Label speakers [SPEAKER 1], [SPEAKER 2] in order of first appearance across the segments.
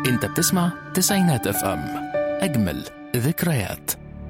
[SPEAKER 1] انت بتسمع تسعينات اف ام اجمل ذكريات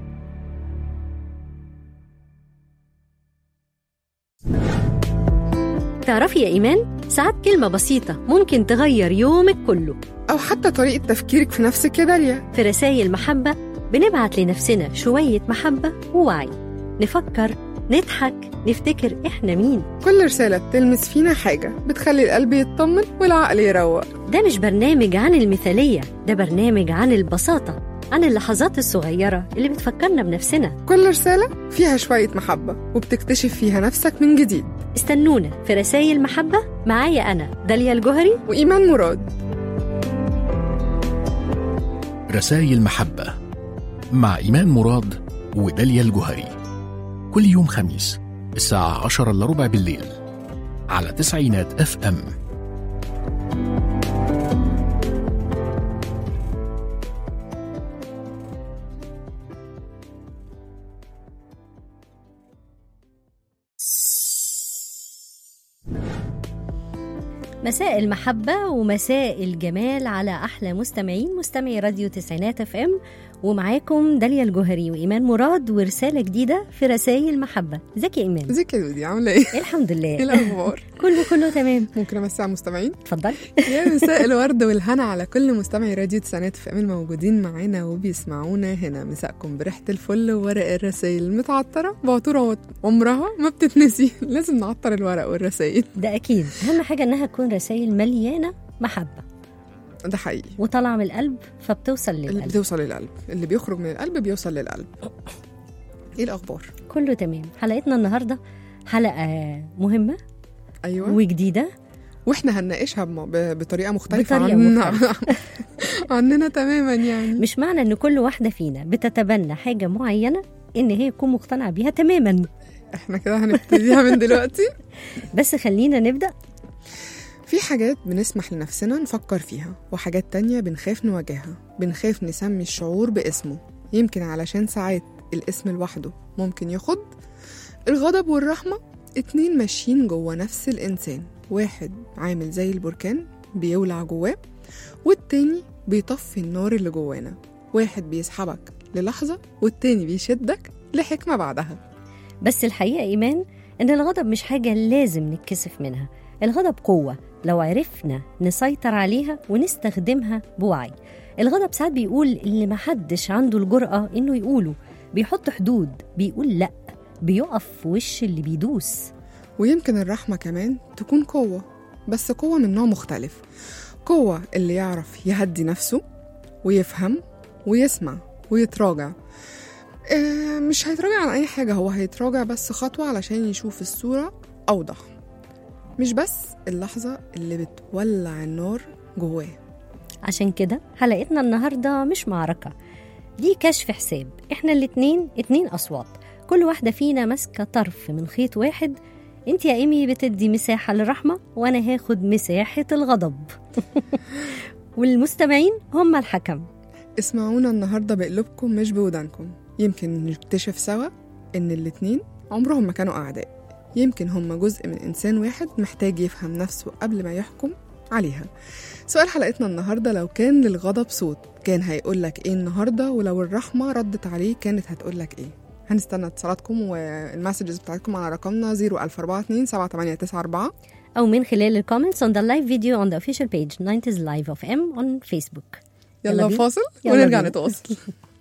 [SPEAKER 2] تعرفي يا إيمان ساعات كلمة بسيطة ممكن تغير يومك كله
[SPEAKER 3] أو حتى طريقة تفكيرك في نفسك يا داليا
[SPEAKER 2] في رسائل محبة بنبعت لنفسنا شوية محبة ووعي نفكر نضحك نفتكر إحنا مين
[SPEAKER 3] كل رسالة بتلمس فينا حاجة بتخلي القلب يطمن والعقل يروق
[SPEAKER 2] ده مش برنامج عن المثالية ده برنامج عن البساطة عن اللحظات الصغيرة اللي بتفكرنا بنفسنا
[SPEAKER 3] كل رسالة فيها شوية محبة وبتكتشف فيها نفسك من جديد
[SPEAKER 2] استنونا في رسائل محبة معايا أنا داليا الجوهري
[SPEAKER 3] وإيمان مراد
[SPEAKER 1] رسائل محبة مع إيمان مراد وداليا الجوهري كل يوم خميس الساعة عشرة إلا ربع بالليل على تسعينات اف ام
[SPEAKER 2] مساء المحبة ومساء الجمال على أحلى مستمعين مستمعي راديو تسعينات اف ام ومعاكم داليا الجوهري وإيمان مراد ورسالة جديدة في رسائل محبة ازيك يا إيمان؟
[SPEAKER 3] ازيك يا دودي عاملة ايه؟
[SPEAKER 2] الحمد
[SPEAKER 3] ايه
[SPEAKER 2] لله
[SPEAKER 3] الأخبار؟
[SPEAKER 2] كله كله تمام
[SPEAKER 3] ممكن أمسي على المستمعين؟
[SPEAKER 2] اتفضلي
[SPEAKER 3] يا مساء الورد والهنا على كل مستمعي راديو تسعينات في أمل موجودين معانا وبيسمعونا هنا مساءكم بريحة الفل وورق الرسايل المتعطرة بعطورة عمرها ما بتتنسي لازم نعطر الورق والرسايل
[SPEAKER 2] ده أكيد أهم حاجة إنها تكون رسائل مليانة محبة
[SPEAKER 3] ده حقيقي
[SPEAKER 2] وطالعة من القلب فبتوصل
[SPEAKER 3] اللي
[SPEAKER 2] للقلب
[SPEAKER 3] بتوصل للقلب اللي بيخرج من القلب بيوصل للقلب ايه الأخبار؟
[SPEAKER 2] كله تمام حلقتنا النهاردة حلقة مهمة
[SPEAKER 3] أيوه
[SPEAKER 2] وجديدة
[SPEAKER 3] واحنا هنناقشها بم- ب- بطريقه مختلفه
[SPEAKER 2] بطريقة
[SPEAKER 3] عن...
[SPEAKER 2] مختلفة.
[SPEAKER 3] عننا تماما يعني
[SPEAKER 2] مش معنى إن كل واحدة فينا بتتبنى حاجة معينة إن هي تكون مقتنعة بيها تماما
[SPEAKER 3] احنا كده هنبتديها من دلوقتي
[SPEAKER 2] بس خلينا نبدأ
[SPEAKER 3] في حاجات بنسمح لنفسنا نفكر فيها وحاجات تانية بنخاف نواجهها بنخاف نسمي الشعور باسمه يمكن علشان ساعات الاسم لوحده ممكن يخض الغضب والرحمة اتنين ماشيين جوه نفس الإنسان واحد عامل زي البركان بيولع جواه والتاني بيطفي النار اللي جوانا واحد بيسحبك للحظة والتاني بيشدك لحكمة بعدها
[SPEAKER 2] بس الحقيقة إيمان إن الغضب مش حاجة لازم نتكسف منها الغضب قوة لو عرفنا نسيطر عليها ونستخدمها بوعي الغضب ساعات بيقول اللي محدش عنده الجرأة إنه يقوله بيحط حدود بيقول لأ بيقف في وش اللي بيدوس
[SPEAKER 3] ويمكن الرحمة كمان تكون قوة بس قوة من نوع مختلف قوة اللي يعرف يهدي نفسه ويفهم ويسمع ويتراجع آه، مش هيتراجع عن أي حاجة هو هيتراجع بس خطوة علشان يشوف الصورة أوضح مش بس اللحظة اللي بتولع النار جواه
[SPEAKER 2] عشان كده حلقتنا النهاردة مش معركة دي كشف حساب احنا الاتنين اتنين أصوات كل واحدة فينا ماسكة طرف من خيط واحد انت يا ايمي بتدي مساحة للرحمة وانا هاخد مساحة الغضب والمستمعين هم الحكم
[SPEAKER 3] اسمعونا النهاردة بقلوبكم مش بودانكم يمكن نكتشف سوا إن الاتنين عمرهم ما كانوا أعداء يمكن هما جزء من إنسان واحد محتاج يفهم نفسه قبل ما يحكم عليها سؤال حلقتنا النهاردة لو كان للغضب صوت كان هيقولك إيه النهاردة ولو الرحمة ردت عليه كانت هتقولك إيه هنستنى اتصالاتكم والمسجز بتاعتكم على رقمنا 00427 7894
[SPEAKER 2] أو من خلال الكومنتس on the live video on the official page 90s Live of M on Facebook يلا
[SPEAKER 3] يلا
[SPEAKER 2] بينا.
[SPEAKER 3] فاصل
[SPEAKER 2] يلا
[SPEAKER 3] ونرجع
[SPEAKER 2] بينا.
[SPEAKER 3] نتواصل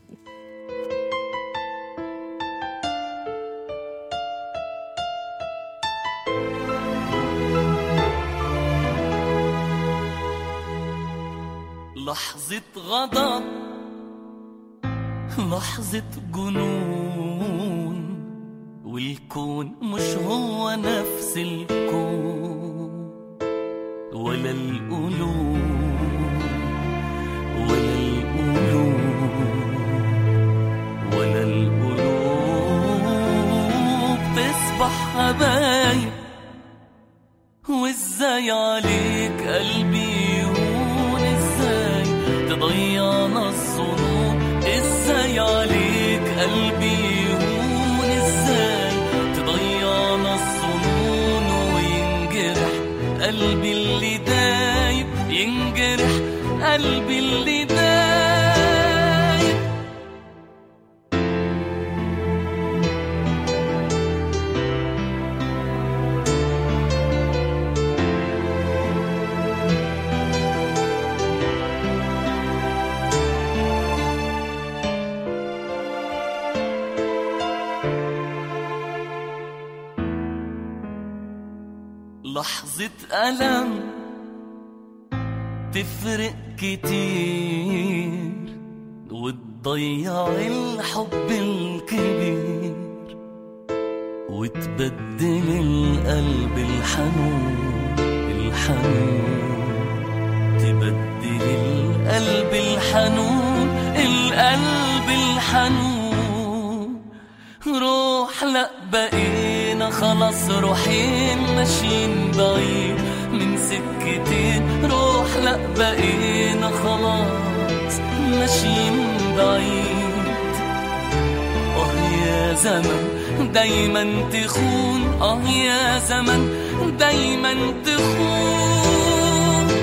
[SPEAKER 4] لحظة غضب لحظة جنون والكون مش هو نفس الكون ولا القلوب ولا القلوب ولا القلوب تصبح حبايب وازاي عليك قلبي يهون ازاي تضيعنا الظنون ازاي عليك قلبي يهون ازاي تضيعنا الظنون وينجرح قلبي اللي دايب ينجرح قلبي اللي دايب لحظة ألم تفرق كتير وتضيع الحب الكبير وتبدل القلب الحنون الحنون تبدل القلب الحنون القلب الحنون روح لا بقينا خلاص روحين ماشيين بعيد من سكتين روح لا بقينا خلاص ماشيين بعيد اه يا زمن دايما تخون اه يا زمن دايما تخون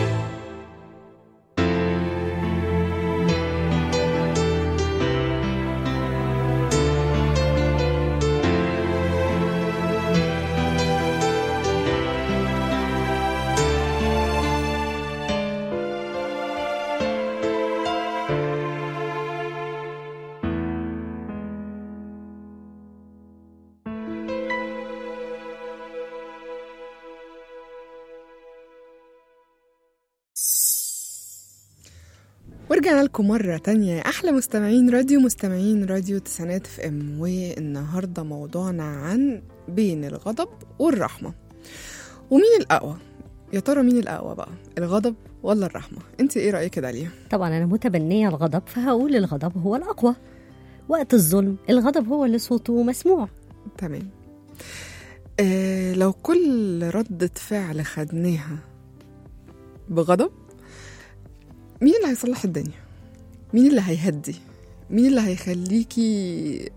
[SPEAKER 3] ورجعنا لكم مرة تانية يا أحلى مستمعين راديو مستمعين راديو تسعينات اف ام والنهاردة موضوعنا عن بين الغضب والرحمة ومين الأقوى؟ يا ترى مين الأقوى بقى؟ الغضب ولا الرحمة؟ انت ايه رأيك يا داليا؟
[SPEAKER 2] طبعا أنا متبنية الغضب فهقول الغضب هو الأقوى وقت الظلم الغضب هو اللي صوته مسموع
[SPEAKER 3] تمام آه لو كل ردة فعل خدناها بغضب مين اللي هيصلح الدنيا؟ مين اللي هيهدي؟ مين اللي هيخليكي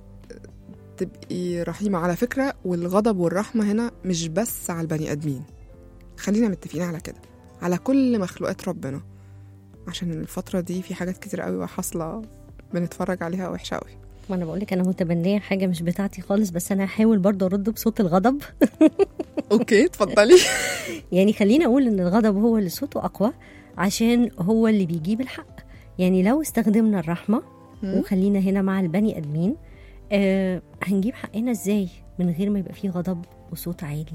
[SPEAKER 3] تبقي رحيمة على فكرة والغضب والرحمة هنا مش بس على البني آدمين خلينا متفقين على كده على كل مخلوقات ربنا عشان الفترة دي في حاجات كتير قوي حاصلة بنتفرج عليها وحشة قوي
[SPEAKER 2] ما أنا بقولك أنا متبنية حاجة مش بتاعتي خالص بس أنا هحاول برضه أرد بصوت الغضب
[SPEAKER 3] اوكي اتفضلي
[SPEAKER 2] يعني خليني أقول إن الغضب هو اللي صوته أقوى عشان هو اللي بيجيب الحق يعني لو استخدمنا الرحمة
[SPEAKER 3] مم.
[SPEAKER 2] وخلينا هنا مع البني آدمين آه هنجيب حقنا إزاي من غير ما يبقى فيه غضب وصوت عالي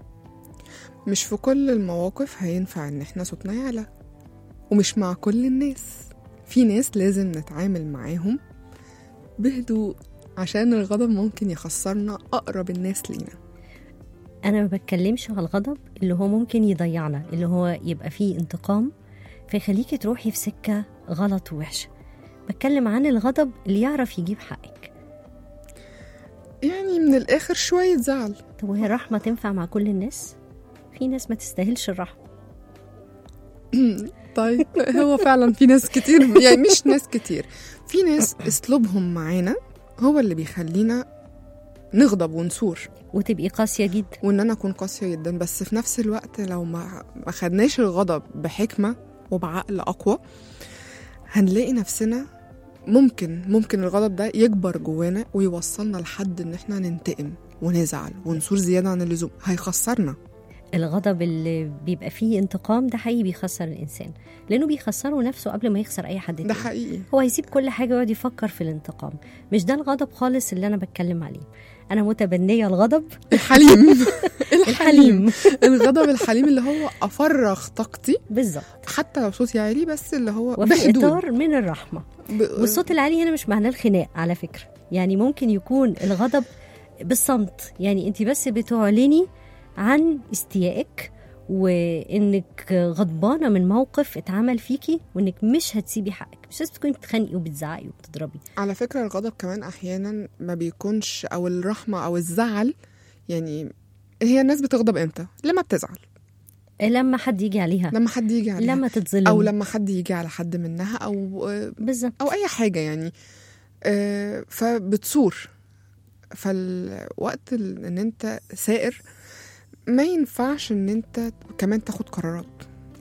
[SPEAKER 3] مش في كل المواقف هينفع ان احنا صوتنا يعلى ومش مع كل الناس في ناس لازم نتعامل معاهم بهدوء عشان الغضب ممكن يخسرنا أقرب الناس لينا
[SPEAKER 2] انا ما بتكلمش على الغضب اللي هو ممكن يضيعنا اللي هو يبقى فيه انتقام فيخليكي تروحي في سكه غلط ووحشه بتكلم عن الغضب اللي يعرف يجيب حقك
[SPEAKER 3] يعني من الآخر شوية زعل
[SPEAKER 2] طب وهي الرحمه تنفع مع كل الناس في ناس ما تستاهلش الرحمه
[SPEAKER 3] طيب هو فعلا في ناس كتير يعني مش ناس كتير في ناس اسلوبهم معانا هو اللي بيخلينا نغضب ونثور
[SPEAKER 2] وتبقي قاسيه جدا
[SPEAKER 3] وان انا اكون قاسيه جدا بس في نفس الوقت لو ما ما خدناش الغضب بحكمه وبعقل اقوى هنلاقي نفسنا ممكن ممكن الغضب ده يكبر جوانا ويوصلنا لحد ان احنا ننتقم ونزعل ونثور زياده عن اللزوم هيخسرنا
[SPEAKER 2] الغضب اللي بيبقى فيه انتقام ده حقيقي بيخسر الانسان لانه بيخسره نفسه قبل ما يخسر اي حد
[SPEAKER 3] ده
[SPEAKER 2] تاني
[SPEAKER 3] حقيقي
[SPEAKER 2] هو هيسيب كل حاجه ويقعد يفكر في الانتقام مش ده الغضب خالص اللي انا بتكلم عليه انا متبنيه الغضب
[SPEAKER 3] الحليم
[SPEAKER 2] الحليم
[SPEAKER 3] الغضب الحليم اللي هو افرغ طاقتي
[SPEAKER 2] بالظبط
[SPEAKER 3] حتى لو صوتي عالي بس اللي هو
[SPEAKER 2] وفي
[SPEAKER 3] بحدود
[SPEAKER 2] اطار من الرحمه
[SPEAKER 3] ب...
[SPEAKER 2] والصوت العالي هنا مش معناه الخناق على فكره يعني ممكن يكون الغضب بالصمت يعني انت بس بتعلني عن استيائك وانك غضبانه من موقف اتعمل فيكي وانك مش هتسيبي حقك مش لازم تكوني بتخانقي وبتزعقي وبتضربي
[SPEAKER 3] على فكرة الغضب كمان أحيانا ما بيكونش أو الرحمة أو الزعل يعني هي الناس بتغضب امتى؟ لما بتزعل
[SPEAKER 2] لما حد يجي عليها
[SPEAKER 3] لما حد يجي عليها
[SPEAKER 2] لما تتظلم
[SPEAKER 3] أو لما حد يجي على حد منها أو
[SPEAKER 2] بالظبط
[SPEAKER 3] أو أي حاجة يعني آه، فبتصور فالوقت ال- إن أنت سائر ما ينفعش إن أنت كمان تاخد قرارات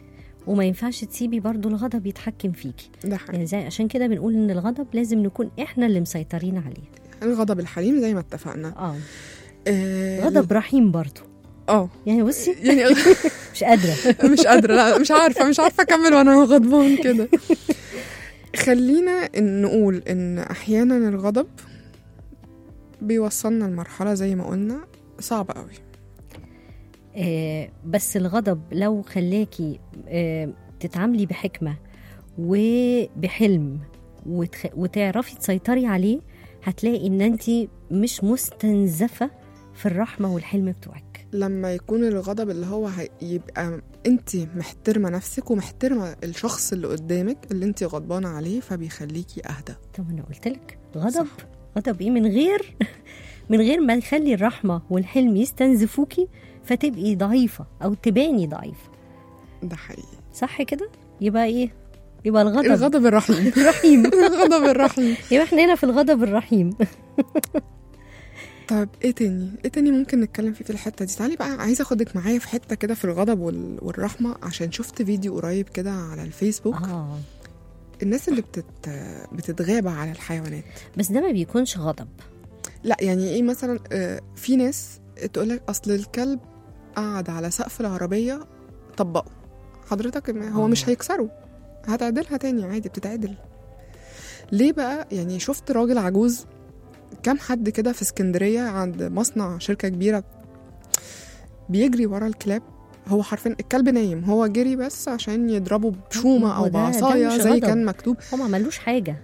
[SPEAKER 2] وما ينفعش تسيبي برضو الغضب يتحكم فيكي
[SPEAKER 3] ده حقيقي
[SPEAKER 2] يعني زي عشان كده بنقول ان الغضب لازم نكون احنا اللي مسيطرين عليه
[SPEAKER 3] الغضب الحليم زي ما اتفقنا
[SPEAKER 2] اه
[SPEAKER 3] آه،
[SPEAKER 2] غضب رحيم برضو
[SPEAKER 3] اه
[SPEAKER 2] يعني بصي
[SPEAKER 3] يعني
[SPEAKER 2] مش قادره
[SPEAKER 3] مش قادرة لا مش عارفة مش عارفة أكمل وأنا غضبان كده خلينا إن نقول إن أحيانا الغضب بيوصلنا لمرحلة زي ما قلنا صعبة قوي
[SPEAKER 2] آه بس الغضب لو خلاكي آه تتعاملي بحكمه وبحلم وتخ... وتعرفي تسيطري عليه هتلاقي ان انت مش مستنزفه في الرحمه والحلم بتوعك
[SPEAKER 3] لما يكون الغضب اللي هو هي- يبقى انت محترمة نفسك ومحترمة الشخص اللي قدامك اللي انت غضبانة عليه فبيخليكي أهدى
[SPEAKER 2] طب انا قلت لك غضب
[SPEAKER 3] صح.
[SPEAKER 2] غضب ايه من غير من غير ما يخلي الرحمه والحلم يستنزفوكي فتبقي ضعيفه او تباني ضعيفه
[SPEAKER 3] ده حقيقي
[SPEAKER 2] صح كده يبقى ايه يبقى الغضب
[SPEAKER 3] الغضب الرحيم
[SPEAKER 2] رحيم
[SPEAKER 3] الغضب الرحيم
[SPEAKER 2] يبقى احنا هنا في الغضب الرحيم
[SPEAKER 3] طيب ايه تاني ايه تاني ممكن نتكلم فيه في الحته دي تعالي بقى عايزه اخدك معايا في حته كده في الغضب وال... والرحمه عشان شفت فيديو قريب كده على الفيسبوك
[SPEAKER 2] اه
[SPEAKER 3] الناس اللي بتت... بتتغابى على الحيوانات
[SPEAKER 2] بس ده ما بيكونش غضب
[SPEAKER 3] لا يعني ايه مثلا آه، في ناس تقولك اصل الكلب قعد على سقف العربيه طبقه حضرتك ما- هو
[SPEAKER 2] آه.
[SPEAKER 3] مش هيكسره هتعدلها تاني عادي بتتعدل ليه بقى يعني شفت راجل عجوز كام حد كده في اسكندريه عند مصنع شركه كبيره بيجري ورا الكلاب هو حرفيا الكلب نايم هو جري بس عشان يضربه بشومه
[SPEAKER 2] هو
[SPEAKER 3] او
[SPEAKER 2] ده- ده
[SPEAKER 3] بعصايه
[SPEAKER 2] مش
[SPEAKER 3] زي
[SPEAKER 2] غضب.
[SPEAKER 3] كان مكتوب
[SPEAKER 2] هو ما عملوش حاجه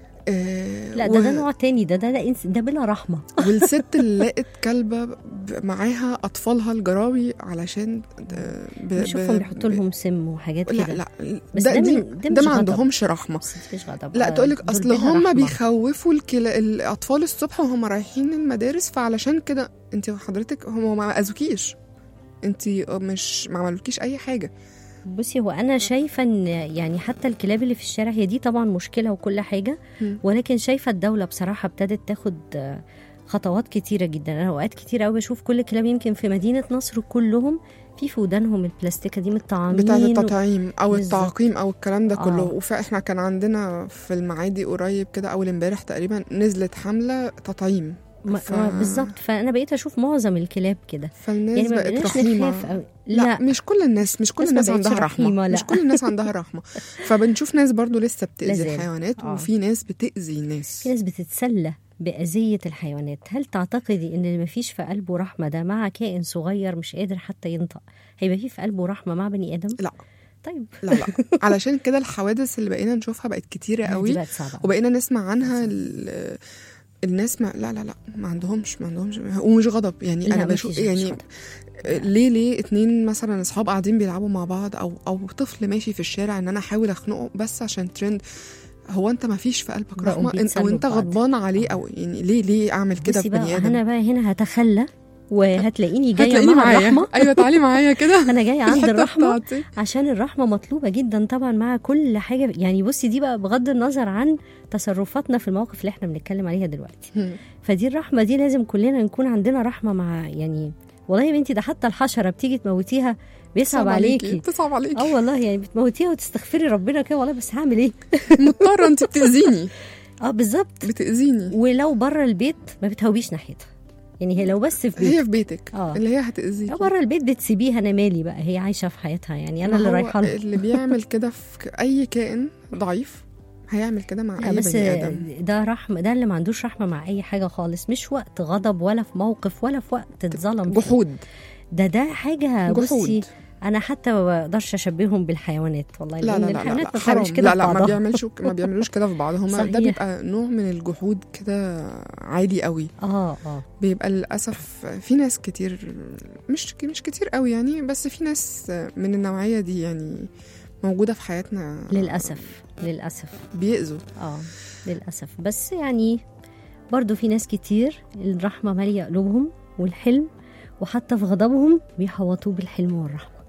[SPEAKER 3] آه
[SPEAKER 2] لا ده
[SPEAKER 3] و-
[SPEAKER 2] ده نوع تاني ده ده ده, إنس- ده بلا رحمه
[SPEAKER 3] والست اللي لقت كلبه ب- معاها اطفالها الجراوي علشان آه، ب-
[SPEAKER 2] بشوفهم
[SPEAKER 3] ب-
[SPEAKER 2] بيحطوا لهم سم وحاجات
[SPEAKER 3] لا
[SPEAKER 2] كده
[SPEAKER 3] لا
[SPEAKER 2] بس
[SPEAKER 3] ده,
[SPEAKER 2] ده
[SPEAKER 3] دي
[SPEAKER 2] من- ده
[SPEAKER 3] ده
[SPEAKER 2] مش
[SPEAKER 3] ما
[SPEAKER 2] غضب.
[SPEAKER 3] عندهمش رحمه
[SPEAKER 2] بس دي مش غضب
[SPEAKER 3] لا
[SPEAKER 2] آه،
[SPEAKER 3] تقولك
[SPEAKER 2] دول
[SPEAKER 3] اصل
[SPEAKER 2] بلا
[SPEAKER 3] هم
[SPEAKER 2] رحمة.
[SPEAKER 3] بيخوفوا الكلا... الاطفال الصبح وهم رايحين المدارس فعلشان كده انت حضرتك هم ما اذوكيش انت مش ما عملوكيش اي حاجه
[SPEAKER 2] بصي هو انا شايفه ان يعني حتى الكلاب اللي في الشارع هي دي طبعا مشكله وكل حاجه
[SPEAKER 3] مم.
[SPEAKER 2] ولكن شايفه الدوله بصراحه ابتدت تاخد آه، خطوات كتيره جدا انا اوقات كتير قوي بشوف كل الكلاب يمكن في مدينه نصر كلهم في في ودانهم البلاستيكه دي متطعمين
[SPEAKER 3] بتاعه
[SPEAKER 2] و-
[SPEAKER 3] التطعيم او
[SPEAKER 2] بالظبط.
[SPEAKER 3] التعقيم او الكلام ده كله
[SPEAKER 2] آه.
[SPEAKER 3] وفاحنا كان عندنا في المعادي قريب كده اول امبارح تقريبا نزلت حمله تطعيم
[SPEAKER 2] ما-
[SPEAKER 3] ف-
[SPEAKER 2] ما- بالظبط فانا بقيت اشوف معظم الكلاب كده
[SPEAKER 3] فالناس
[SPEAKER 2] يعني ما
[SPEAKER 3] بقت
[SPEAKER 2] بقيناش
[SPEAKER 3] رحيمه
[SPEAKER 2] نخاف أوي.
[SPEAKER 3] لا,
[SPEAKER 2] لا,
[SPEAKER 3] مش كل الناس مش كل
[SPEAKER 2] الناس ما
[SPEAKER 3] الناس
[SPEAKER 2] بقتش
[SPEAKER 3] عندها رحمه
[SPEAKER 2] رحيمة، لا.
[SPEAKER 3] مش كل الناس عندها رحمه فبنشوف ناس برضو لسه بتأذي
[SPEAKER 2] لازال.
[SPEAKER 3] الحيوانات
[SPEAKER 2] آه.
[SPEAKER 3] وفي ناس بتأذي الناس
[SPEAKER 2] في ناس بتتسلى بأذية الحيوانات هل تعتقدي ان اللي مفيش في قلبه رحمة ده مع كائن صغير مش قادر حتى ينطق هيبقى فيه في قلبه رحمة مع بني آدم
[SPEAKER 3] لا
[SPEAKER 2] طيب
[SPEAKER 3] لا لا علشان كده الحوادث اللي بقينا نشوفها بقت كتيره
[SPEAKER 2] دي
[SPEAKER 3] قوي
[SPEAKER 2] بقت صعبة أوي.
[SPEAKER 3] وبقينا نسمع عنها ال- الناس ما لا لا لا ما عندهمش ما عندهمش ومش غضب يعني
[SPEAKER 2] لا،
[SPEAKER 3] انا
[SPEAKER 2] مفيش-
[SPEAKER 3] بشوف
[SPEAKER 2] مفيش
[SPEAKER 3] يعني
[SPEAKER 2] غضب.
[SPEAKER 3] ليه ليه اتنين مثلا اصحاب قاعدين بيلعبوا مع بعض او او طفل ماشي في الشارع ان انا احاول اخنقه بس عشان ترند هو انت ما فيش في قلبك
[SPEAKER 2] بقوا
[SPEAKER 3] رحمه انت
[SPEAKER 2] بيتسلوا
[SPEAKER 3] وانت
[SPEAKER 2] ببعض.
[SPEAKER 3] غضبان عليه او يعني ليه ليه اعمل كده
[SPEAKER 2] بصي
[SPEAKER 3] في بني
[SPEAKER 2] بقى
[SPEAKER 3] ادم
[SPEAKER 2] انا بقى هنا هتخلى وهتلاقيني جايه
[SPEAKER 3] هتلاقيني
[SPEAKER 2] مع
[SPEAKER 3] معايا
[SPEAKER 2] الرحمه
[SPEAKER 3] ايوه تعالي معايا كده
[SPEAKER 2] انا جايه عند
[SPEAKER 3] الحتة
[SPEAKER 2] الرحمه
[SPEAKER 3] بتاعتي.
[SPEAKER 2] عشان الرحمه مطلوبه جدا طبعا مع كل حاجه يعني بصي دي بقى بغض النظر عن تصرفاتنا في المواقف اللي احنا بنتكلم عليها دلوقتي
[SPEAKER 3] هم.
[SPEAKER 2] فدي الرحمه دي لازم كلنا نكون عندنا رحمه مع يعني والله يا بنتي ده حتى الحشره بتيجي تموتيها بيصعب عليكي
[SPEAKER 3] بتصعب عليكي
[SPEAKER 2] اه والله يعني بتموتيها وتستغفري ربنا كده والله بس هعمل ايه
[SPEAKER 3] مضطره انت بتاذيني
[SPEAKER 2] اه بالظبط
[SPEAKER 3] بتاذيني
[SPEAKER 2] ولو بره البيت ما بتهوبيش ناحيتها يعني هي لو بس في بيت
[SPEAKER 3] هي في بيتك
[SPEAKER 2] آه.
[SPEAKER 3] اللي هي هتاذيكي
[SPEAKER 2] لو بره البيت بتسيبيها انا مالي بقى هي عايشه في حياتها يعني انا
[SPEAKER 3] ما
[SPEAKER 2] اللي
[SPEAKER 3] هو
[SPEAKER 2] رايحه لها
[SPEAKER 3] اللي بيعمل كده في اي كائن ضعيف هيعمل كده مع
[SPEAKER 2] لا
[SPEAKER 3] اي
[SPEAKER 2] بس
[SPEAKER 3] بني ادم
[SPEAKER 2] ده رحمه ده اللي ما عندوش رحمه مع اي حاجه خالص مش وقت غضب ولا في موقف ولا في وقت اتظلم فيه.
[SPEAKER 3] جحود
[SPEAKER 2] ده ده حاجه بصي
[SPEAKER 3] جحود
[SPEAKER 2] انا حتى ما بقدرش اشبههم بالحيوانات والله
[SPEAKER 3] لا
[SPEAKER 2] لان
[SPEAKER 3] لا لا, لا,
[SPEAKER 2] الحيوانات
[SPEAKER 3] لا
[SPEAKER 2] ما
[SPEAKER 3] حرام
[SPEAKER 2] بتعملش كده
[SPEAKER 3] لا
[SPEAKER 2] في
[SPEAKER 3] لا ما
[SPEAKER 2] بعضها.
[SPEAKER 3] بيعملش ما بيعملوش كده في بعض هم
[SPEAKER 2] صحيح.
[SPEAKER 3] ده بيبقى نوع من الجحود كده عالي قوي
[SPEAKER 2] اه اه
[SPEAKER 3] بيبقى للاسف في ناس كتير مش مش كتير قوي يعني بس في ناس من النوعيه دي يعني موجوده في حياتنا
[SPEAKER 2] للاسف للاسف
[SPEAKER 3] بيأذوا
[SPEAKER 2] اه للاسف بس يعني برضو في ناس كتير الرحمه ماليه قلوبهم والحلم وحتى في غضبهم بيحوطوه بالحلم والرحمه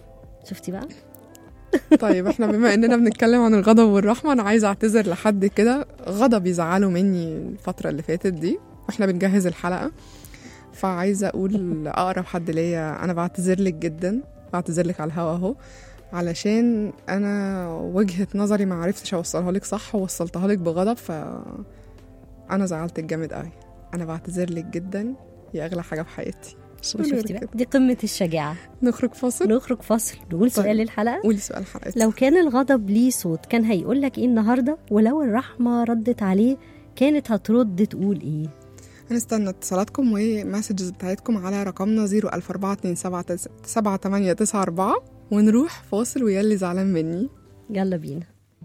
[SPEAKER 2] شفتي بقى
[SPEAKER 3] طيب احنا بما اننا بنتكلم عن الغضب والرحمه انا عايزه اعتذر لحد كده غضب يزعله مني الفتره اللي فاتت دي واحنا بنجهز الحلقه فعايزه اقول اقرب حد ليا انا بعتذر لك جدا بعتذر لك على الهوا اهو علشان انا وجهة نظري ما عرفتش اوصلها لك صح ووصلتها لك بغضب ف انا زعلتك جامد قوي انا بعتذر لك جدا يا اغلى حاجة في حياتي
[SPEAKER 2] شفتي بقى دي قمة الشجاعة
[SPEAKER 3] نخرج فاصل
[SPEAKER 2] نخرج فصل نقول
[SPEAKER 3] طيب.
[SPEAKER 2] سؤال للحلقة
[SPEAKER 3] قولي سؤال حلقتي
[SPEAKER 2] لو كان الغضب ليه صوت كان هيقول لك ايه النهارده ولو الرحمه ردت عليه كانت هترد تقول ايه
[SPEAKER 3] هنستنى اتصالاتكم ومسجز بتاعتكم على رقمنا 004278894 ونروح فاصل ويلي زعلان مني
[SPEAKER 2] يلا بينا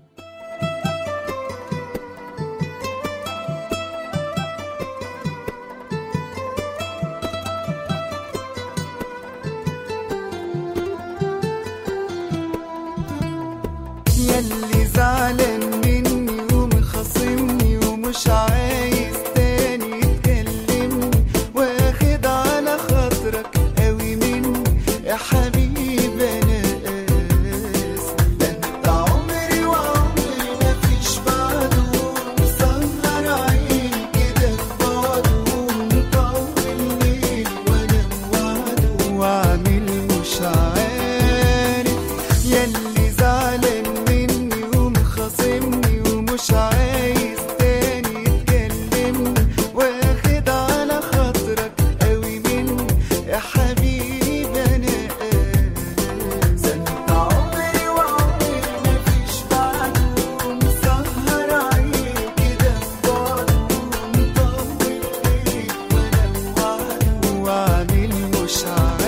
[SPEAKER 5] ياللي زعلان مني ومخاصمني ومش عايز تاني تكلمني واخد على خاطرك قوي مني يا حبيب انا اسف ده انت عمري وعمري مفيش بعده مسهر عيني كده في بعده مطول ليلي وانا موعده واعمل مش عارف ياللي زعلان مني ومخاصمني ومش عايز تاني تكلمني واخد على خاطرك قوي مني يا حبيبي انا اسف انت عمري وعمري مفيش بعده مسهر عيني كده في بعده مطول ليلي وانا موعده واعمل مش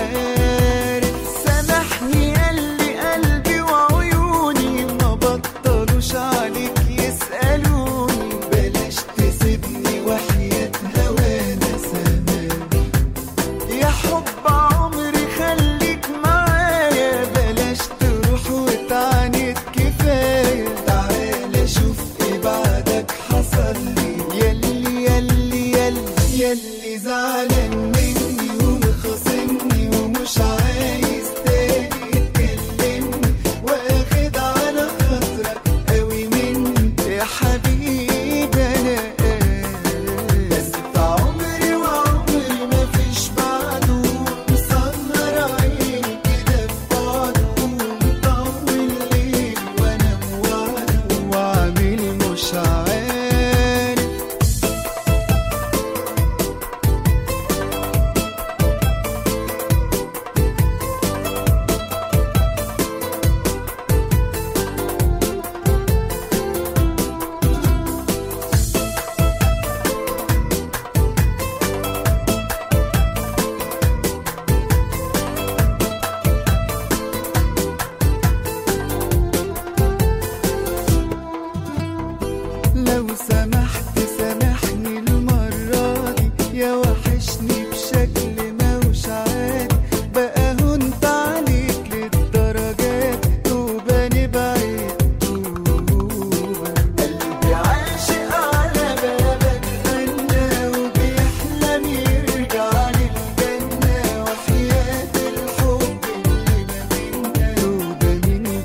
[SPEAKER 5] عارف سامحني قلبي قلبي وعيوني ما بطلوش عليك يسألوني بلاش تسيبني وحياة هوانا سامعني يا حب عمري خليك معايا بلاش تروح وتعاند كفاية تعالى شوف ايه بعدك حصل لي يلي يلي يلي يلي زعلان مني ومخاصمني ومش عايز تاني تكلمني واخد على خاطرك قوي مني يا حبيبي انا بس في عمري وعمري مفيش بعده مسهر عيني كده في بعده مطول ليلي وانا موعده واعمل مش عارف لو سمحت سامحني المرة دي يا وحشني بشكل موش عادي بقى هنت عليك للدرجات توبة نبعد توبة قلبي عاشق على بابك غنى وبيحلم يرجع للجنة وحياة الحب اللي ما بينا توبة من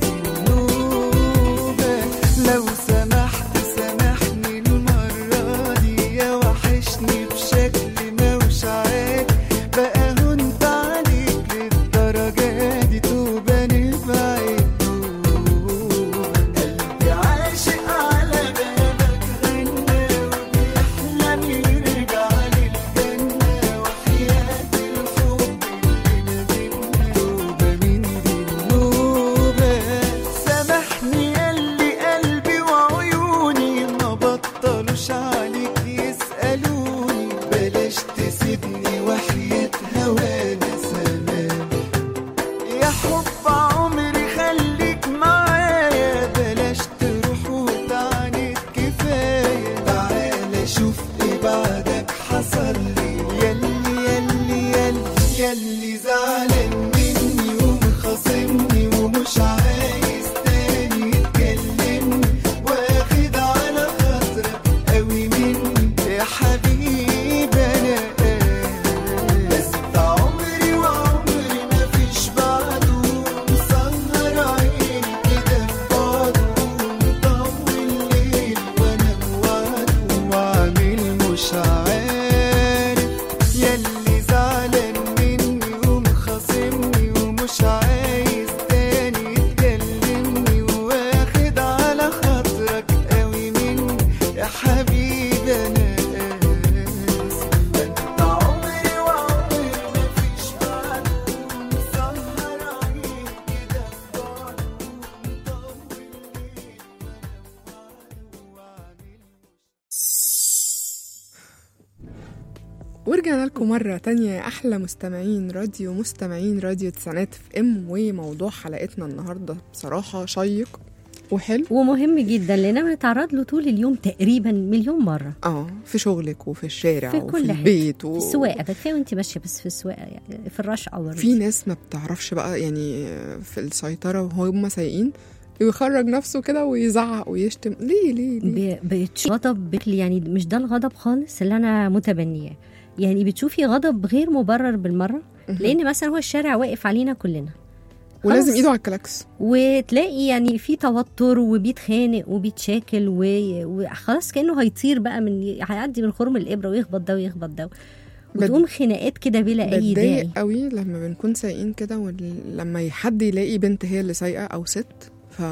[SPEAKER 5] ذنوبك لو سمحت سامحني المرة دي يا وحشني بشكل موش عادي بقى هنت عليك للدرجة دي توبة نبعد توبة قلبي عاشق على بابك غنى وبيحلم يرجع للجنة وحياة الحب اللي ما بينا توبة من ذنوبك سامحني ياللي قلبي وعيوني ما بطلوش عليك يسألوني بلاش تسيبني وحياة هوانا سلام يا حب عمري خليك معايا بلاش تروح وتعاند كفاية تعالى شوف ايه بعدك حصل لي يلي يلي يلي يلي زعلان مني ومخاصمني ومش عايز تاني تكلمني واخد على خاطرك قوي مني يا حبيبي انا بس ده عمري وعمري مفيش بعده
[SPEAKER 3] ورجعنا لكم مرة تانية يا أحلى مستمعين راديو مستمعين راديو تسعينات في ام وموضوع حلقتنا النهاردة بصراحة شيق وحلو
[SPEAKER 2] ومهم جدا لان بنتعرض له طول اليوم تقريبا مليون مره
[SPEAKER 3] اه في شغلك وفي الشارع
[SPEAKER 2] في
[SPEAKER 3] وفي
[SPEAKER 2] كل حته
[SPEAKER 3] البيت
[SPEAKER 2] في
[SPEAKER 3] و...
[SPEAKER 2] السواقه بتخيل وانت ماشيه بس في السواقه يعني في الرش اور
[SPEAKER 3] في ناس ما بتعرفش بقى يعني في السيطرة وهم سايقين يخرج نفسه كده ويزعق ويشتم ليه ليه ليه
[SPEAKER 2] بتشوفي غضب بشكل يعني مش ده الغضب خالص اللي انا متبنياه يعني بتشوفي غضب غير مبرر بالمره لان مثلا هو الشارع واقف علينا كلنا
[SPEAKER 3] ولازم
[SPEAKER 2] خلاص.
[SPEAKER 3] ايده على الكلاكس
[SPEAKER 2] وتلاقي يعني في توتر وبيتخانق وبيتشاكل و- وخلاص كانه هيطير بقى من هيعدي من خرم الابره ويخبط ده ويخبط ده وتقوم خناقات كده بلا اي داعي
[SPEAKER 3] بتضايق قوي لما بنكون سايقين كده ولما حد يلاقي بنت هي اللي سايقه او ست ف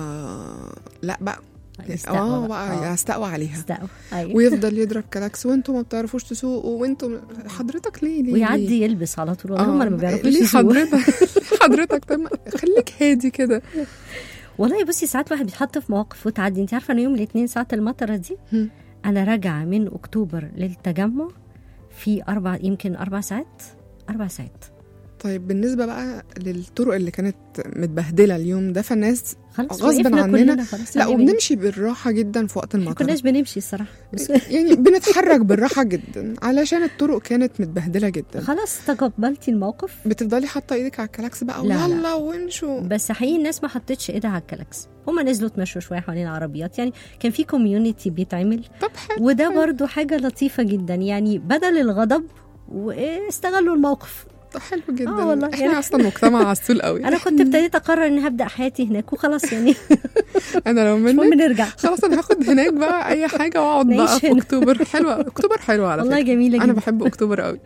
[SPEAKER 3] لا بقى
[SPEAKER 2] يستقوى
[SPEAKER 3] اه
[SPEAKER 2] بقى.
[SPEAKER 3] بقى
[SPEAKER 2] آه.
[SPEAKER 3] يستقوى عليها
[SPEAKER 2] يستقوى. أيوة.
[SPEAKER 3] ويفضل يضرب كلاكس وانتوا ما بتعرفوش تسوقوا وانتوا حضرتك ليه ليه
[SPEAKER 2] ويعدي
[SPEAKER 3] ليه؟
[SPEAKER 2] يلبس على طول والله هم اللي ما بيعرفوش
[SPEAKER 3] ليه
[SPEAKER 2] يسوقوا.
[SPEAKER 3] حضرتك حضرتك طب ما- خليك هادي كده
[SPEAKER 2] والله بصي ساعات الواحد بيتحط في مواقف وتعدي انت عارفه ان يوم الاثنين ساعه المطره دي
[SPEAKER 3] هم.
[SPEAKER 2] انا راجعه من اكتوبر للتجمع في اربع يمكن اربع ساعات اربع ساعات
[SPEAKER 3] طيب بالنسبه بقى للطرق اللي كانت متبهدله اليوم ده فالناس
[SPEAKER 2] خلاص
[SPEAKER 3] غصب
[SPEAKER 2] وقفنا
[SPEAKER 3] عننا.
[SPEAKER 2] كلنا خلاص
[SPEAKER 3] لا
[SPEAKER 2] هنعمل إيه؟
[SPEAKER 3] وبنمشي بالراحه جدا في وقت
[SPEAKER 2] ما
[SPEAKER 3] المطر
[SPEAKER 2] كناش بنمشي الصراحه بس
[SPEAKER 3] يعني بنتحرك بالراحه جدا علشان الطرق كانت متبهدله جدا
[SPEAKER 2] خلاص تقبلتي الموقف
[SPEAKER 3] بتفضلي حاطه ايدك على الكلاكس بقى
[SPEAKER 2] لا، لا.
[SPEAKER 3] ويلا وامشوا
[SPEAKER 2] بس حقيقي الناس ما حطتش ايدها على الكلاكس هما نزلوا اتمشوا شويه حوالين العربيات يعني كان في كوميونتي بيتعمل
[SPEAKER 3] طب حلو
[SPEAKER 2] وده برضو حاجه لطيفه جدا يعني بدل الغضب واستغلوا الموقف
[SPEAKER 3] طب حلو جدا
[SPEAKER 2] آه والله،
[SPEAKER 3] احنا
[SPEAKER 2] يعني-
[SPEAKER 3] اصلا مجتمع عسول قوي
[SPEAKER 2] انا كنت ابتديت اقرر اني هبدا حياتي هناك وخلاص يعني
[SPEAKER 3] انا لو
[SPEAKER 2] المهم
[SPEAKER 3] منك
[SPEAKER 2] نرجع
[SPEAKER 3] خلاص انا هاخد هناك بقى اي حاجه واقعد بقى
[SPEAKER 2] نعيش
[SPEAKER 3] في
[SPEAKER 2] هنا.
[SPEAKER 3] اكتوبر حلوه اكتوبر حلوه على
[SPEAKER 2] والله
[SPEAKER 3] فكره
[SPEAKER 2] جميله
[SPEAKER 3] انا
[SPEAKER 2] جدا
[SPEAKER 3] بحب اكتوبر قوي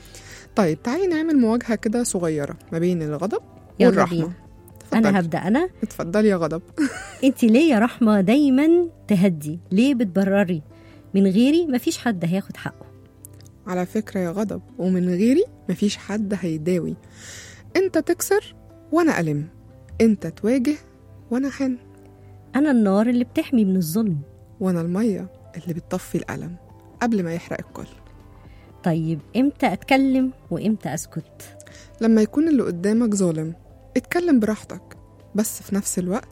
[SPEAKER 3] طيب تعالي نعمل مواجهه كده صغيره ما بين الغضب
[SPEAKER 2] يلا
[SPEAKER 3] والرحمه
[SPEAKER 2] بينا.
[SPEAKER 3] اتفضلي.
[SPEAKER 2] انا هبدا انا
[SPEAKER 3] اتفضلي يا غضب
[SPEAKER 2] انت ليه يا رحمه دايما تهدي ليه بتبرري من غيري مفيش حد هياخد حقه
[SPEAKER 3] على فكره يا غضب ومن غيري مفيش حد هيداوي انت تكسر وانا الم انت تواجه وانا حن
[SPEAKER 2] انا النار اللي بتحمي من الظلم
[SPEAKER 3] وانا الميه اللي بتطفي الالم قبل ما يحرق الكل
[SPEAKER 2] طيب امتى اتكلم وامتى اسكت
[SPEAKER 3] لما يكون اللي قدامك ظالم اتكلم براحتك بس في نفس الوقت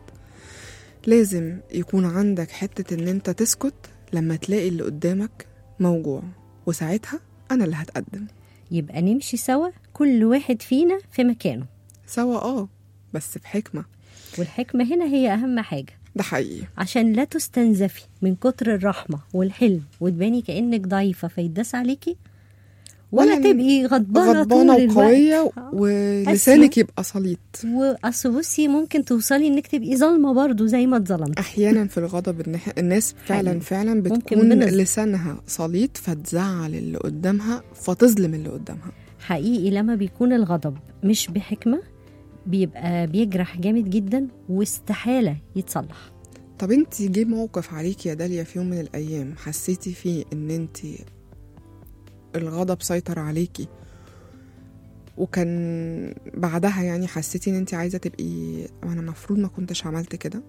[SPEAKER 3] لازم يكون عندك حتة ان انت تسكت لما تلاقي اللي قدامك موجوع وساعتها انا اللي هتقدم
[SPEAKER 2] يبقى نمشي سوا كل واحد فينا في مكانه
[SPEAKER 3] سوا اه بس بحكمة
[SPEAKER 2] والحكمه هنا هي اهم حاجه
[SPEAKER 3] ده حقيقي
[SPEAKER 2] عشان لا تستنزفي من كتر الرحمة والحلم وتباني كأنك ضعيفة فيداس عليكي ولا
[SPEAKER 3] ولا
[SPEAKER 2] تبقي غضبانة,
[SPEAKER 3] غضبانة
[SPEAKER 2] طول
[SPEAKER 3] وقوية
[SPEAKER 2] الوقت
[SPEAKER 3] ولسانك يبقى سليط
[SPEAKER 2] واصل بصي ممكن توصلي انك تبقي ظالمة برضو زي ما اتظلمت
[SPEAKER 3] احيانا في الغضب النح- الناس فعلا
[SPEAKER 2] حقيقي.
[SPEAKER 3] فعلا
[SPEAKER 2] ممكن
[SPEAKER 3] بتكون
[SPEAKER 2] بنظ-
[SPEAKER 3] لسانها سليط فتزعل اللي قدامها فتظلم اللي قدامها
[SPEAKER 2] حقيقي لما بيكون الغضب مش بحكمة بيبقى بيجرح جامد جدا واستحالة يتصلح
[SPEAKER 3] طب انت جه موقف عليكي يا داليا في يوم من الايام حسيتي فيه ان انت الغضب سيطر عليكي وكان بعدها يعني حسيتي ان انت عايزه تبقي انا المفروض ما كنتش عملت كده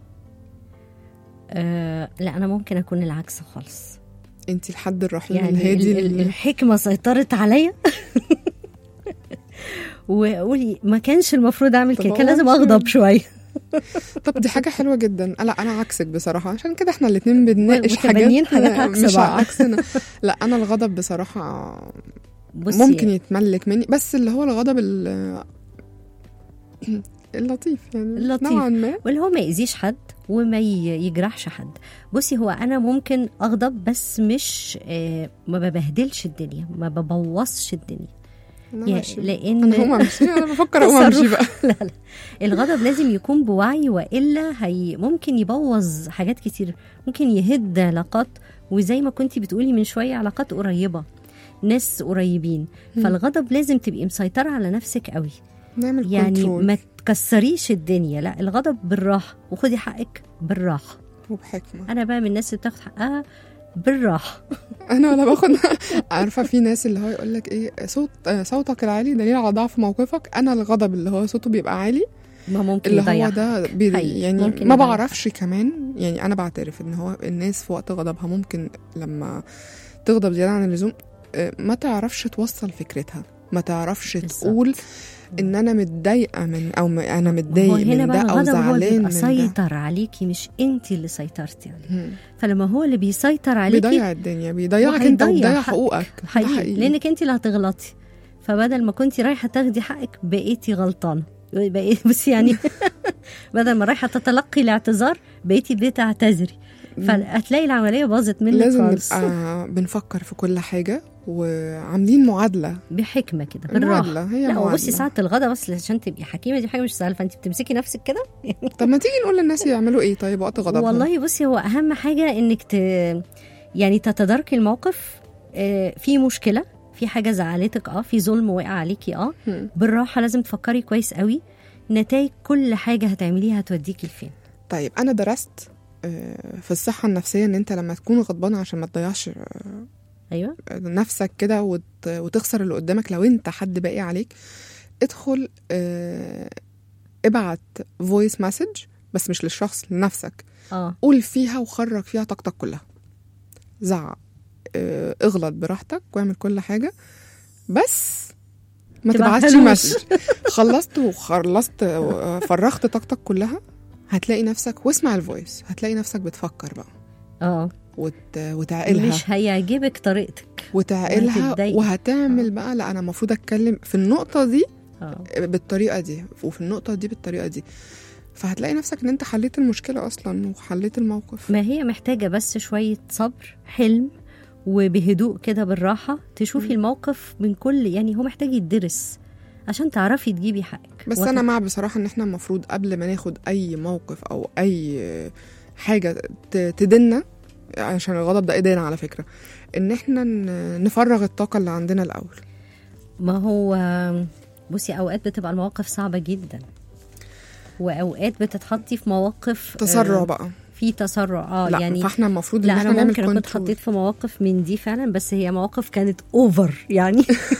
[SPEAKER 2] آه لا انا ممكن اكون العكس خالص
[SPEAKER 3] انت الحد الرحيم
[SPEAKER 2] يعني
[SPEAKER 3] الهادي
[SPEAKER 2] ال- ال-
[SPEAKER 3] اللي
[SPEAKER 2] الحكمة سيطرت عليا وقولي ما كانش المفروض اعمل
[SPEAKER 3] طب
[SPEAKER 2] كده
[SPEAKER 3] هو
[SPEAKER 2] كان لازم
[SPEAKER 3] مش-
[SPEAKER 2] اغضب شويه
[SPEAKER 3] طب دي حاجه حلوه جدا لا انا عكسك بصراحه عشان كده احنا الاتنين بنناقش حاجات
[SPEAKER 2] متبنيين حاجات عكس
[SPEAKER 3] مش
[SPEAKER 2] بعض.
[SPEAKER 3] عكسنا لا انا الغضب بصراحه
[SPEAKER 2] بصي
[SPEAKER 3] ممكن يتملك مني بس اللي هو الغضب ال- اللطيف يعني
[SPEAKER 2] اللطيف.
[SPEAKER 3] نوعا ما
[SPEAKER 2] واللي هو ما يأذيش حد وما ي- يجرحش حد بصي هو انا ممكن اغضب بس مش آه ما ببهدلش الدنيا ما ببوظش الدنيا
[SPEAKER 3] أنا
[SPEAKER 2] يعني
[SPEAKER 3] ماشية.
[SPEAKER 2] لان
[SPEAKER 3] انا هقوم امشي انا بفكر اقوم امشي
[SPEAKER 2] تصرف.
[SPEAKER 3] بقى
[SPEAKER 2] لا لا الغضب لازم يكون بوعي والا هي ممكن يبوظ حاجات كتير ممكن يهد علاقات وزي ما كنتي بتقولي من شويه علاقات قريبه ناس قريبين فالغضب لازم تبقي مسيطره على نفسك قوي
[SPEAKER 3] نعمل
[SPEAKER 2] يعني
[SPEAKER 3] كنترول
[SPEAKER 2] ما تكسريش الدنيا لا الغضب بالراحه وخدي حقك بالراحه
[SPEAKER 3] وبحكمه
[SPEAKER 2] انا بقى من الناس اللي بتاخد حقها بالراحه
[SPEAKER 3] انا ولا باخد عارفه في ناس اللي هو يقول لك ايه صوت آه، صوتك العالي دليل على ضعف موقفك انا الغضب اللي هو صوته بيبقى عالي
[SPEAKER 2] ما ممكن
[SPEAKER 3] اللي
[SPEAKER 2] يضيع
[SPEAKER 3] هو ده بي
[SPEAKER 2] حقيقي،
[SPEAKER 3] يعني
[SPEAKER 2] ممكن
[SPEAKER 3] ما
[SPEAKER 2] يضيع.
[SPEAKER 3] بعرفش كمان يعني انا بعترف ان هو الناس في وقت غضبها ممكن لما تغضب زياده عن اللزوم آه، ما تعرفش توصل فكرتها ما تعرفش
[SPEAKER 2] بالظبط.
[SPEAKER 3] تقول ان انا متضايقه من او م- انا
[SPEAKER 2] هو
[SPEAKER 3] متضايق
[SPEAKER 2] هنا
[SPEAKER 3] من
[SPEAKER 2] بقى
[SPEAKER 3] ده او
[SPEAKER 2] الغضب هو اللي
[SPEAKER 3] زعلان
[SPEAKER 2] بيبقى
[SPEAKER 3] من ده
[SPEAKER 2] سيطر عليكي مش انت اللي سيطرتي عليه
[SPEAKER 3] مم.
[SPEAKER 2] فلما هو اللي بيسيطر عليكي
[SPEAKER 3] بيضيع الدنيا بيضيعك انت
[SPEAKER 2] وهيضيع
[SPEAKER 3] وبيضيع
[SPEAKER 2] حقك.
[SPEAKER 3] حقوقك ده
[SPEAKER 2] حقيقي لانك انت اللي هتغلطي فبدل ما كنتي رايحه تاخدي حقك بقيتي غلطانه بقيت بس يعني بدل ما رايحه تتلقي الاعتذار بقيتي بتعتذري فهتلاقي العمليه باظت منك
[SPEAKER 3] لازم
[SPEAKER 2] خالص
[SPEAKER 3] نبقى بنفكر في كل حاجه وعاملين معادله
[SPEAKER 2] بحكمه كده بالراحه
[SPEAKER 3] معادله هي
[SPEAKER 2] لا
[SPEAKER 3] معادله
[SPEAKER 2] وبصي ساعة الغضب بس عشان تبقي حكيمة دي حاجة مش سهلة فانت بتمسكي نفسك كده
[SPEAKER 3] طب ما تيجي نقول للناس يعملوا ايه طيب وقت غضبهم
[SPEAKER 2] والله بصي هو أهم حاجة إنك ت... يعني تتداركي الموقف آه، في مشكلة في حاجة زعلتك اه في ظلم وقع عليكي اه
[SPEAKER 3] هم.
[SPEAKER 2] بالراحة لازم تفكري كويس قوي نتائج كل حاجة هتعمليها هتوديكي لفين
[SPEAKER 3] طيب انا درست آه، في الصحه النفسيه ان انت لما تكون غضبان عشان ما تضيعش
[SPEAKER 2] أيوة
[SPEAKER 3] نفسك كده وت... وتخسر اللي قدامك لو انت حد باقي عليك ادخل آه، ابعت فويس مسج بس مش للشخص لنفسك
[SPEAKER 2] اه
[SPEAKER 3] قول فيها وخرج فيها طاقتك كلها زعق آه، اغلط براحتك واعمل كل حاجه بس ما تبعتش
[SPEAKER 2] تبعتهالوش.
[SPEAKER 3] مسج خلصت وخلصت آه، فرغت طاقتك كلها هتلاقي نفسك واسمع الفويس هتلاقي نفسك بتفكر بقى
[SPEAKER 2] اه
[SPEAKER 3] وت... وتعقلها
[SPEAKER 2] مش هيعجبك طريقتك
[SPEAKER 3] وتعقلها
[SPEAKER 2] وهتتضايق.
[SPEAKER 3] وهتعمل بقى لا انا المفروض اتكلم في النقطه دي
[SPEAKER 2] اه
[SPEAKER 3] بالطريقه دي وفي النقطه دي بالطريقه دي فهتلاقي نفسك ان انت حليت المشكله اصلا وحليت الموقف
[SPEAKER 2] ما هي محتاجة بس شوية صبر حلم وبهدوء كده بالراحة تشوفي الموقف من كل يعني هو محتاج يدرس عشان تعرفي تجيبي حقك
[SPEAKER 3] بس
[SPEAKER 2] وت-
[SPEAKER 3] انا مع بصراحه ان احنا المفروض قبل ما ناخد اي موقف او اي حاجه ت- تدنا عشان الغضب ده ايدينا على فكره ان احنا ن- نفرغ الطاقه اللي عندنا الاول
[SPEAKER 2] ما هو بصي اوقات بتبقى المواقف صعبة جدا واوقات بتتحطي في مواقف
[SPEAKER 3] تسرع
[SPEAKER 2] آه،
[SPEAKER 3] بقى
[SPEAKER 2] في تسرع اه
[SPEAKER 3] لا
[SPEAKER 2] يعني
[SPEAKER 3] فاحنا المفروض ان
[SPEAKER 2] لا
[SPEAKER 3] احنا
[SPEAKER 2] انا
[SPEAKER 3] نعمل
[SPEAKER 2] ممكن اكون
[SPEAKER 3] كنترول
[SPEAKER 2] اتحطيت في مواقف من دي فعلا بس هي مواقف كانت اوفر يعني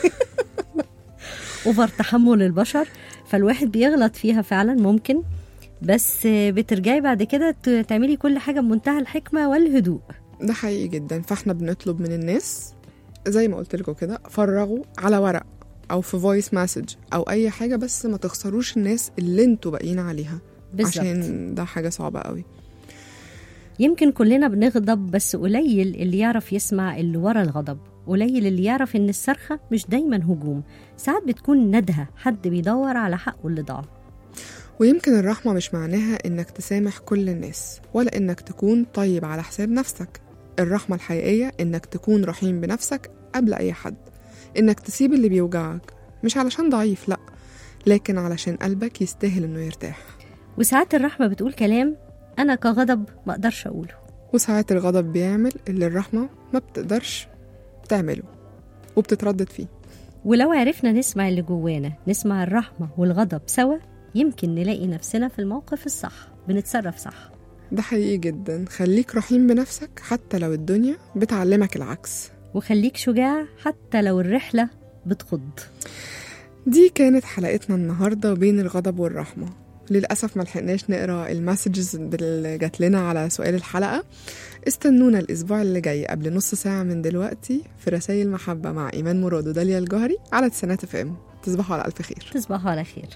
[SPEAKER 2] اوفر تحمل البشر فالواحد بيغلط فيها فعلا ممكن بس بترجعي بعد كده ت- تعملي كل حاجه بمنتهى الحكمه والهدوء
[SPEAKER 3] ده حقيقي جدا فاحنا بنطلب من الناس زي ما قلت لكم كده فرغوا على ورق او في فويس مسج او اي حاجه بس ما تخسروش الناس اللي انتوا باقيين عليها
[SPEAKER 2] بالظبط
[SPEAKER 3] عشان ده حاجه صعبه قوي
[SPEAKER 2] يمكن كلنا بنغضب بس قليل اللي يعرف يسمع اللي ورا الغضب قليل اللي يعرف ان الصرخه مش دايما هجوم ساعات بتكون ندهه حد بيدور على حقه اللي ضاع
[SPEAKER 3] ويمكن الرحمه مش معناها انك تسامح كل الناس ولا انك تكون طيب على حساب نفسك الرحمه الحقيقيه انك تكون رحيم بنفسك قبل اي حد انك تسيب اللي بيوجعك مش علشان ضعيف لا لكن علشان قلبك يستاهل انه يرتاح
[SPEAKER 2] وساعات الرحمه بتقول كلام انا كغضب ما اقدرش اقوله
[SPEAKER 3] وساعات الغضب بيعمل اللي الرحمة ما بتقدرش تعمله وبتتردد فيه
[SPEAKER 2] ولو عرفنا نسمع اللي جوانا نسمع الرحمة والغضب سوا يمكن نلاقي نفسنا في الموقف الصح بنتصرف صح
[SPEAKER 3] ده حقيقي جدا خليك رحيم بنفسك حتى لو الدنيا بتعلمك العكس
[SPEAKER 2] وخليك شجاع حتى لو الرحلة بتخض
[SPEAKER 3] دي كانت حلقتنا النهاردة بين الغضب والرحمة للأسف ما لحقناش نقرا المسجز اللي جات لنا على سؤال الحلقة استنونا الأسبوع اللي جاي قبل نص ساعة من دلوقتي في رسائل محبة مع إيمان مراد وداليا الجوهري على تسعينات اف ام تصبحوا على ألف خير
[SPEAKER 2] تصبحوا على خير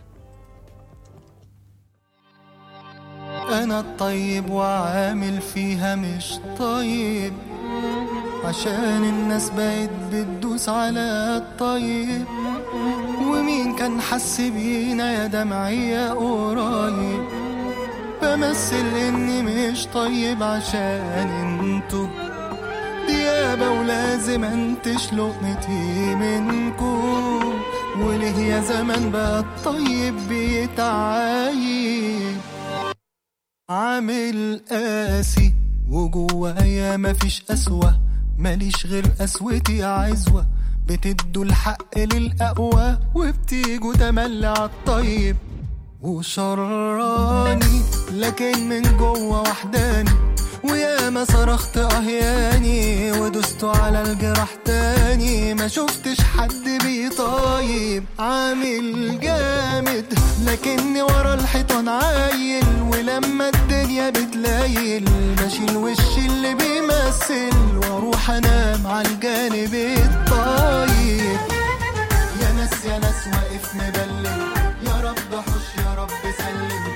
[SPEAKER 5] انا الطيب وعامل فيها مش طيب عشان الناس بقت بتدوس على الطيب ومين كان حس بينا يا دمعية قريب بمثل اني مش طيب عشان انتوا ديابة ولازم انتش لقمتي منكو وليه يا زمان بقى الطيب بيتعايب عامل قاسي وجوايا مفيش قسوة ماليش غير قسوتي عزوة بتدوا الحق للأقوى وبتيجوا تملي عالطيب وشراني لكن من جوه وحداني وياما صرخت اهياني ودست على الجراح تاني ما شفتش حد بيطايب عامل جامد لكني ورا الحيطان عايل ولما الدنيا بتلايل بشيل وشي اللي بيمثل واروح انام على الجانب الطاير يا ناس يا ناس واقف مبلل يا رب حش يا رب سلم